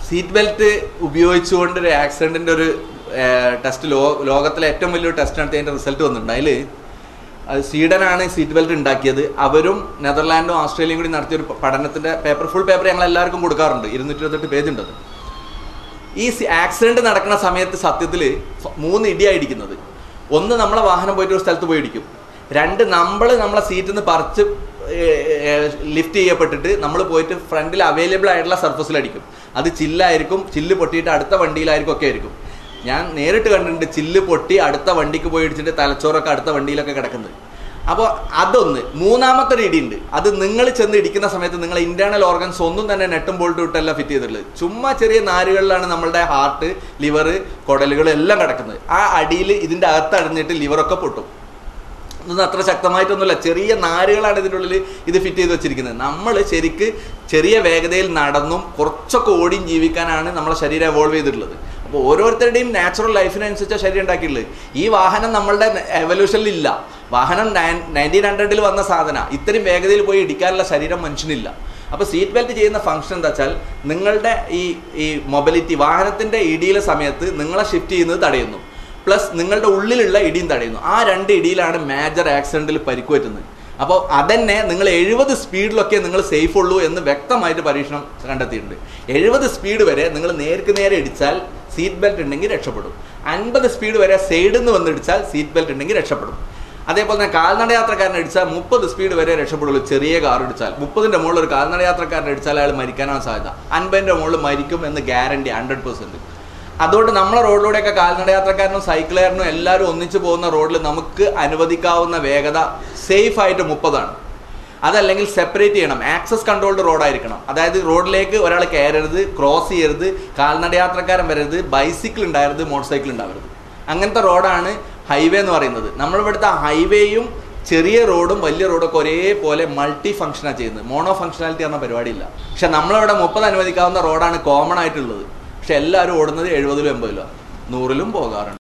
seat belt ഉപയോഗിച്ചുകൊണ്ട് ഒരു ആക്സിഡന്റിന്റെ ഒരു ടെസ്റ്റ് ലോ ലോകത്തിലെ ഏറ്റവും വലിയൊരു ടെസ്റ്റ് നടത്തി അതിന്റെ റിസൾട്ട് വന്നിട്ടുണ്ട് അതിൽ അത് സ്വീഡനാണ് സീറ്റ് ബെൽറ്റ് ഉണ്ടാക്കിയത് അവരും നെതർലാൻഡും ഓസ്ട്രേലിയയും കൂടി നടത്തിയ ഒരു പഠനത്തിന്റെ പേപ്പർ ഫുൾ പേപ്പർ ഞങ്ങൾ എല്ലാവർക്കും കൊടുക്കാറുണ്ട് ഇരുന്നൂറ്റി ഇരുപത്തെട്ട് പേജ് ഉണ്ട് അത് ഈ ആക്സിഡന്റ് നടക്കുന്ന സമയത്ത് സത്യത്തിൽ മൂന്ന് ഇടിയായിരിക്കുന്നത് ഒന്ന് നമ്മളെ വാഹനം പോയിട്ട് ഒരു സ്ഥലത്ത് പോയി ഇടിക്കും രണ്ട് നമ്മൾ നമ്മളെ സീറ്റിൽ നിന്ന് പറിച്ച് ലിഫ്റ്റ് ചെയ്യപ്പെട്ടിട്ട് നമ്മൾ പോയിട്ട് ഫ്രണ്ടിൽ അവൈലബിൾ ആയിട്ടുള്ള സർഫസിൽ അടിക്കും അത് ചില്ലായിരിക്കും ചില്ല് പൊട്ടിയിട്ട് അടുത്ത വണ്ടിയിലായിരിക്കും ഒക്കെ ആയിരിക്കും ഞാൻ നേരിട്ട് കണ്ടിട്ടുണ്ട് ചില്ല് പൊട്ടി അടുത്ത വണ്ടിക്ക് പോയി ഇടിച്ചിട്ട് തലച്ചോറൊക്കെ അടുത്ത വണ്ടിയിലൊക്കെ കിടക്കുന്നത് അപ്പോൾ അതൊന്ന് മൂന്നാമത്തെ ഒരു ഇടിയുണ്ട് അത് നിങ്ങൾ ചെന്ന് ഇടിക്കുന്ന സമയത്ത് നിങ്ങൾ ഇന്റേണൽ ഓർഗൻസ് ഒന്നും തന്നെ നെട്ടും ബോൾട്ടും ഇട്ടല്ല ഫിറ്റ് ചെയ്തിട്ടുള്ളത് ചുമ്മാ ചെറിയ നാരുകളിലാണ് നമ്മളുടെ ഹാർട്ട് ലിവർ കുടലുകൾ എല്ലാം കിടക്കുന്നത് ആ അടിയിൽ ഇതിന്റെ അകത്ത് അടഞ്ഞിട്ട് ലിവറൊക്കെ പൊട്ടും ഇതൊന്നും അത്ര ശക്തമായിട്ടൊന്നുമില്ല ചെറിയ നാരുകളാണ് ഇതിൻ്റെ ഉള്ളിൽ ഇത് ഫിറ്റ് ചെയ്ത് വെച്ചിരിക്കുന്നത് നമ്മൾ ശരിക്ക് ചെറിയ വേഗതയിൽ നടന്നും കുറച്ചൊക്കെ ഓടിയും ജീവിക്കാനാണ് നമ്മളെ ശരീരം എവോൾവ് ചെയ്തിട്ടുള്ളത് അപ്പോൾ ഓരോരുത്തരുടെയും നാച്ചുറൽ ലൈഫിനനുസരിച്ച് ശരീരം ഉണ്ടാക്കിയിട്ടുള്ളത് ഈ വാഹനം നമ്മളുടെ എവല്യൂഷനിൽ ഇല്ല വാഹനം നയൻറ്റീൻ ഹൺഡ്രഡിൽ വന്ന സാധന ഇത്രയും വേഗതയിൽ പോയി ഇടിക്കാനുള്ള ശരീരം മനുഷ്യനില്ല അപ്പോൾ സീറ്റ് ബെൽറ്റ് ചെയ്യുന്ന ഫംഗ്ഷൻ എന്താ വെച്ചാൽ നിങ്ങളുടെ ഈ ഈ മൊബിലിറ്റി വാഹനത്തിന്റെ ഇടിയിലെ സമയത്ത് നിങ്ങളെ ഷിഫ്റ്റ് ചെയ്യുന്നത് തടയുന്നു പ്ലസ് നിങ്ങളുടെ ഉള്ളിലുള്ള ഇടിയും തടയുന്നു ആ രണ്ട് ഇടിയിലാണ് മേജർ ആക്സിഡന്റിൽ പരിക്ക് പറ്റുന്നത് അപ്പോൾ അതന്നെ നിങ്ങൾ എഴുപത് സ്പീഡിലൊക്കെ നിങ്ങൾ സേഫ് ഉള്ളൂ എന്ന് വ്യക്തമായിട്ട് പരീക്ഷണം കണ്ടെത്തിയിട്ടുണ്ട് എഴുപത് സ്പീഡ് വരെ നിങ്ങൾ നേർക്ക് നേരെ ഇടിച്ചാൽ സീറ്റ് ബെൽറ്റ് ഉണ്ടെങ്കിൽ രക്ഷപ്പെടും അൻപത് സ്പീഡ് വരെ സൈഡിൽ നിന്ന് വന്നിടിച്ചാൽ സീറ്റ് ബെൽറ്റ് ഉണ്ടെങ്കിൽ രക്ഷപ്പെടും അതേപോലെ തന്നെ കാൽനട യാത്രക്കാരനെ അടിച്ചാൽ മുപ്പത് സ്പീഡ് വരെ രക്ഷപ്പെടുള്ളൂ ചെറിയ കാർ ഇടിച്ചാൽ മുപ്പതിന്റെ മുകളിൽ ഒരു കാൽനട യാത്രക്കാരനെ അടിച്ചാൽ അയാൾ മരിക്കാനാണ് സാധ്യത അൻപതിന്റെ മുകളിൽ മരിക്കും എന്ന് ഗ്യാരണ്ടി ഹൺഡ്രഡ് പെർസെന്റ് അതുകൊണ്ട് നമ്മളെ റോഡിലൂടെയൊക്കെ കാൽനട യാത്രക്കാരനും സൈക്കിളുകാരനും എല്ലാവരും ഒന്നിച്ചു പോകുന്ന റോഡിൽ നമുക്ക് അനുവദിക്കാവുന്ന വേഗത സേഫ് ആയിട്ട് മുപ്പതാണ് അതല്ലെങ്കിൽ സെപ്പറേറ്റ് ചെയ്യണം ആക്സസ് കൺട്രോൾഡ് റോഡായിരിക്കണം അതായത് റോഡിലേക്ക് ഒരാൾ കയറരുത് ക്രോസ് ചെയ്യരുത് കാൽനട യാത്രക്കാരൻ വരരുത് ബൈസിക്കിൾ ഉണ്ടാവരുത് മോട്ടോർ സൈക്കിൾ ഉണ്ടാവരുത് അങ്ങനത്തെ റോഡാണ് ഹൈവേ എന്ന് പറയുന്നത് നമ്മളിവിടുത്തെ ഹൈവേയും ചെറിയ റോഡും വലിയ റോഡൊക്കെ ഒരേപോലെ മൾട്ടി ഫംഗ്ഷനാണ് ചെയ്യുന്നത് മോണോ ഫംഗ്ഷനാലിറ്റി എന്ന പരിപാടിയില്ല പക്ഷെ നമ്മളിവിടെ മുപ്പത് അനുവദിക്കാവുന്ന റോഡാണ് കോമൺ ആയിട്ടുള്ളത് പക്ഷെ എല്ലാവരും ഓടുന്നത് എഴുപതിലും എൺപതിലും നൂറിലും പോകാറുണ്ട്